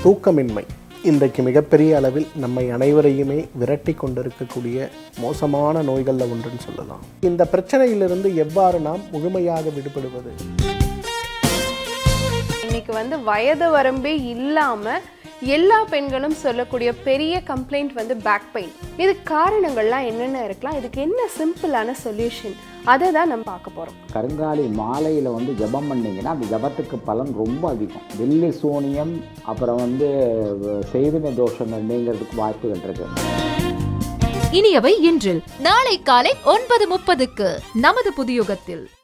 தூக்கமின்மை இன்றைக்கு மிகப்பெரிய அளவில் நம்மை அனைவரையுமே விரட்டி கொண்டிருக்கக்கூடிய மோசமான நோய்களில் ஒன்றுன்னு சொல்லலாம் இந்த பிரச்சனையிலிருந்து எவ்வாறு நாம் முழுமையாக விடுபடுவது இன்னைக்கு வந்து வயது வரம்பே இல்லாம எல்லா பெண்களும் சொல்லக்கூடிய பெரிய கம்ப்ளைண்ட் வந்து பேக் பெயின் இதுக்கு காரணங்கள்லாம் என்னென்ன இருக்கலாம் இதுக்கு என்ன சிம்பிளான சொல்யூஷன் அதை தான் நம்ம பார்க்க போறோம் கருங்காலி மாலையில் வந்து ஜெபம் பண்ணீங்கன்னா அந்த ஜபத்துக்கு பலன் ரொம்ப அதிகம் வெள்ளி சூனியம் அப்புறம் வந்து செய்வின தோஷங்கள் நீங்கிறதுக்கு வாய்ப்புகள் இருக்கு இனியவை இன்றில் நாளை காலை ஒன்பது முப்பதுக்கு நமது புதியுகத்தில்